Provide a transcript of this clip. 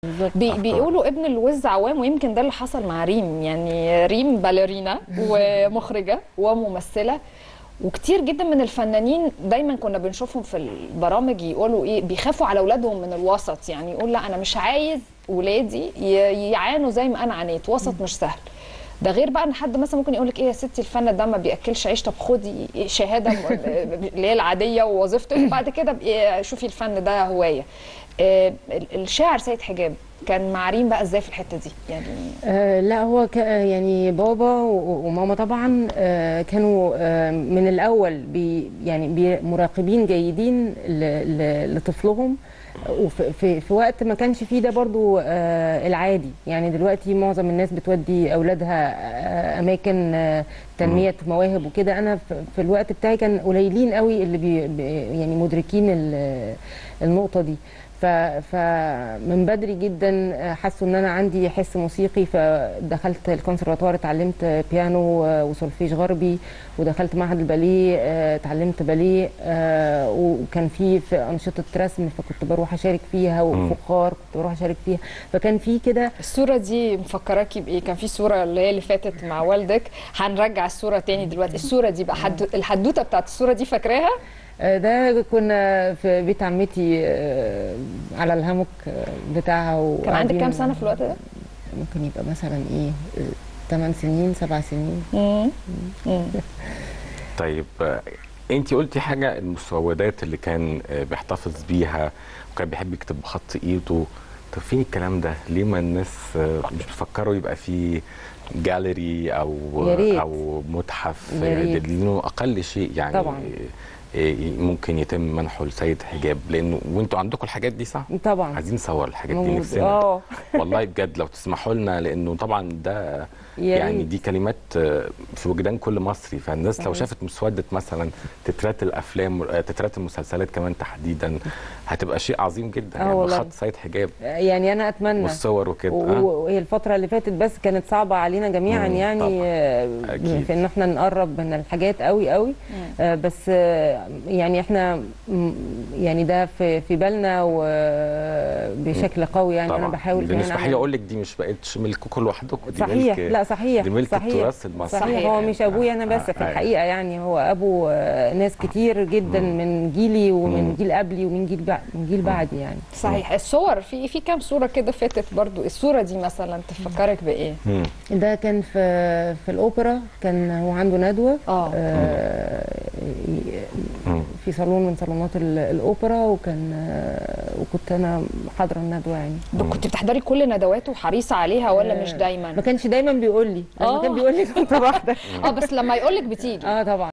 بالظبط بي أفكار. بيقولوا ابن الوز عوام ويمكن ده اللي حصل مع ريم يعني ريم باليرينا ومخرجه وممثله وكتير جدا من الفنانين دايما كنا بنشوفهم في البرامج يقولوا ايه بيخافوا على اولادهم من الوسط يعني يقول لا انا مش عايز ولادي ي- يعانوا زي ما انا عانيت وسط مش سهل ده غير بقى ان حد مثلا ممكن يقول لك ايه يا ستي الفن ده ما بياكلش عيش طب خدي شهاده م- اللي هي العاديه ووظيفتك وبعد كده بقي شوفي الفن ده هوايه آه، ال- الشاعر سيد حجاب كان مع ريم بقى ازاي في الحته دي يعني آه لا هو ك يعني بابا و- وماما طبعا آه كانوا آه من الاول بي يعني بي مراقبين جيدين ل- ل- لطفلهم وفي في, في وقت ما كانش فيه ده برضو آه العادي يعني دلوقتي معظم الناس بتودي اولادها آه اماكن آه تنميه مواهب وكده انا في, في الوقت بتاعي كان قليلين قوي اللي بي بي- يعني مدركين ال- النقطه دي ف- فمن بدري جدا حسوا ان انا عندي حس موسيقي فدخلت الكونسرفاتوار اتعلمت بيانو وسولفيج غربي ودخلت معهد الباليه آه، اتعلمت باليه آه، وكان في في انشطه رسم فكنت بروح اشارك فيها وفخار كنت بروح اشارك فيها فكان في كده الصوره دي مفكراكي بايه كان في صوره اللي هي اللي فاتت مع والدك هنرجع الصوره تاني دلوقتي الصوره دي بقى حد الحدوته بتاعت الصوره دي فاكراها آه، ده كنا في بيت عمتي آه، على الهاموك آه، بتاعها كان عندك وقاعدين- كام سنه في الوقت ده ممكن يبقى مثلا ايه 8 سنين 7 سنين مم. مم. طيب انت قلتي حاجه المسودات اللي كان آه، بيحتفظ بيها وكان بيحب يكتب بخط ايده طب فين الكلام ده ليه ما الناس آه، مش بيفكروا يبقى في جاليري او يا ريت. او متحف يا آه، ريت. لانه اقل شيء يعني طبعاً. آه، ممكن يتم منحه لسيد حجاب لانه وانتوا عندكم الحاجات دي صح طبعا عايزين نصور الحاجات دي موجود. نفسنا اه والله بجد لو تسمحوا لنا لانه طبعا ده يا يعني ريت. دي كلمات آه، في وجدان كل مصري فالناس لو صحيح. شافت مسوده مثلا تترات الافلام آه، تترات المسلسلات كمان تحديدا هتبقى شيء عظيم جدا آه يعني والله. بخط سيد حجاب يعني انا اتمنى والصور وكده و- آه. وهي الفترة اللي فاتت بس كانت صعبة علينا جميعا مم، يعني طبعاً. آه، أكيد. في ان احنا نقرب من الحاجات قوي قوي آه، بس آه، يعني احنا م- يعني ده في في بالنا وبشكل قوي يعني انا طبعا بحاول لان كمان اسمحي أعمل- لي اقول لك دي مش بقتش ملككم لوحدكم دي صحيح ملك لا صحيح دي ملك صحيح التراث المصري صحيح هو مش ابويا انا بس آه، في آه. الحقيقه يعني هو ابو آه، ناس كتير جدا من جيلي ومن مم. جيل قبلي ومن جيل بع- من جيل بعدي يعني صحيح الصور في في كام صوره كده فاتت برضو الصوره دي مثلا تفكرك بايه مم. ده كان في في الاوبرا كان هو عنده ندوه اه آه، مم. في صالون من صالونات ال- الاوبرا وكان آه، وكنت انا حاضره الندوه يعني ده كنت بتحضري كل ندواته وحريصه عليها ولا مش ما دايما كانش دايما بيقول لي لما آه. كان بيقول لي كنت بحضر اه بس لما يقولك بتيجي اه طبعا